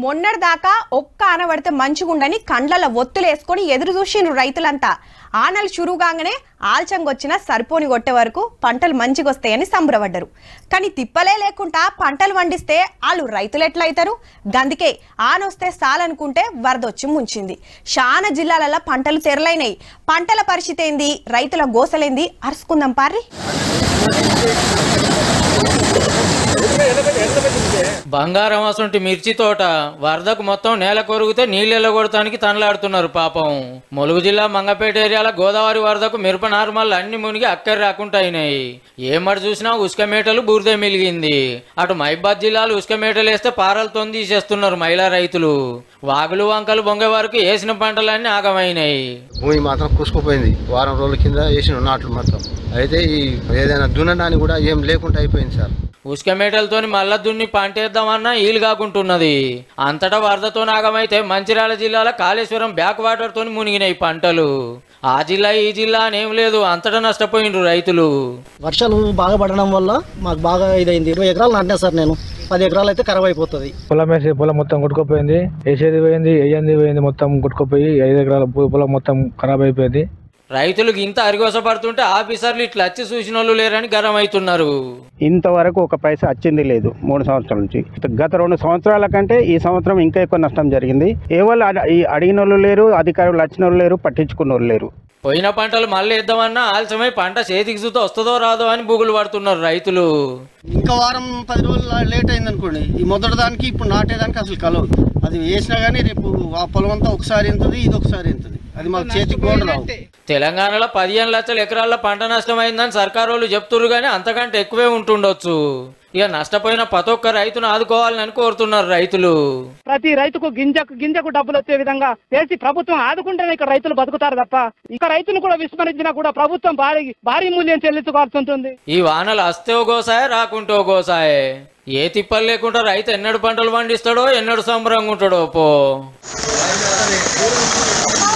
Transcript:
మొన్నటిదాకా ఒక్క ఆన పడితే మంచిగుండని కండ్ల ఒత్తులేసుకొని ఎదురు చూసిండ్రు రైతులంతా ఆనలు చురుగానే ఆల్చంగొచ్చిన సరిపోని కొట్టే వరకు పంటలు మంచిగొస్తాయని సంబరపడ్డరు కానీ తిప్పలే లేకుండా పంటలు పండిస్తే వాళ్ళు రైతులు ఎట్లయితారు గందుకే ఆనొస్తే సాలనుకుంటే వరదొచ్చి ముంచింది చాలా జిల్లాలలో పంటలు తెరలైనాయి పంటల పరిస్థితి ఏంది రైతుల గోసలేంది అరుసుకుందాం పార్రి బంగారం అసంటి మిర్చి తోట వరదకు మొత్తం నేల కొరిగితే నీళ్ళెల్ల కొడటానికి తనలాడుతున్నారు పాపం ములుగు జిల్లా మంగపేట ఏరియాల గోదావరి వరదకు మిరప నార్మల్ అన్ని మునిగి అక్కరి రాకుండా అయినాయి ఏమటి చూసినా ఉసుక మేటలు బూరిదే మిలిగింది అటు మైబాద్ జిల్లాలో ఉసుక మేటలు వేస్తే పారలతో తీసేస్తున్నారు మహిళా రైతులు వాగులు వంకలు బొంగే వరకు వేసిన పంటలన్నీ ఆగమైనాయి భూమి మాత్రం కుసుకుపోయింది వారం రోజుల కింద వేసిన నాట్లు మొత్తం అయితే ఈ ఏదైనా దున్నడానికి కూడా ఏం లేకుండా అయిపోయింది సార్ ఉసుక మేటలతోని మల్ల దున్ని పంటేద్దామన్నా ఈలు కాకుంటున్నది అంతటా వరదతో నాగమైతే మంచిర్యాల జిల్లాలో కాళేశ్వరం బ్యాక్ వాటర్ తోని మునిగినాయి పంటలు ఆ జిల్లా ఈ జిల్లా అనేం లేదు అంతటా నష్టపోయిండ్రు రైతులు వర్షాలు బాగా పడడం వల్ల మాకు బాగా ఇదైంది ఇరవై ఎకరాలు నాటినా సార్ నేను పది ఎకరాలు అయితే ఖరాబ్ అయిపోతుంది పొలం వేసి పొలం మొత్తం కొట్టుకుపోయింది వేసేది పోయింది వేయంది పోయింది మొత్తం కొట్టుకుపోయి ఐదు ఎకరాల పొ- పొలం మొత్తం ఖరాబ్ అయిపోయింది రైతులకు ఇంత అరిగోసపడుతుంటే ఆఫీసర్లు ఇట్లా వచ్చి చూసిన వాళ్ళు లేరని గరం అవుతున్నారు ఇంతవరకు ఒక పైసా వచ్చింది లేదు మూడు సంవత్సరాల నుంచి గత రెండు సంవత్సరాల కంటే ఈ సంవత్సరం ఇంకా ఎక్కువ నష్టం జరిగింది ఏ వాళ్ళు అడ- ఈ అడిగిన వాళ్ళు లేరు అధికారులు వచ్చిన వాళ్ళు లేరు పట్టించుకున్న వాళ్ళు లేరు పోయిన పంటలు మళ్ళీ ఇద్దామన్నా ఆలస్యమై పంట చేతికి చూస్తే వస్తుందో రాదో అని బుగులు పడుతున్నారు రైతులు ఇంకా వారం పది రోజులు లేట్ అయింది అనుకోండి ఈ మొదటి దానికి ఇప్పుడు నాటేదానికి అసలు కలవదు అది వేసినా కానీ రేపు ఆ పొలం అంతా ఒకసారి ఎంతుంది ఇది ఒకసారి ఎంతుంది అది మాకు చేతికి కూడా రావు తెలంగాణలో పదిహేను లక్షల ఎకరాల్లో పంట నష్టం అయిందని సర్కారు వాళ్ళు చెప్తున్నారు కానీ అంతకంటే ఎక్కువే ఉంటుండొచ్చు ఇక నష్టపోయిన ప్రతి ఒక్క రైతును ఆదుకోవాలని కోరుతున్నారు రైతులు ప్రతి రైతుకు గింజకు గింజకు డబ్బులు వచ్చే విధంగా చేసి ప్రభుత్వం ఆదుకుంటేనే ఇక్కడ రైతులు బతుకుతారు తప్ప ఇక రైతును కూడా విస్మరించినా కూడా ప్రభుత్వం భారీ భారీ మూల్యం చెల్లించుకోవాల్సి ఉంటుంది ఈ వానలు వస్తే గోసాయే రాకుంటే గోసాయే ఏ తిప్పలు లేకుండా రైతు ఎన్నడు పంటలు పండిస్తాడో ఎన్నడు సంబరంగా ఉంటాడో పో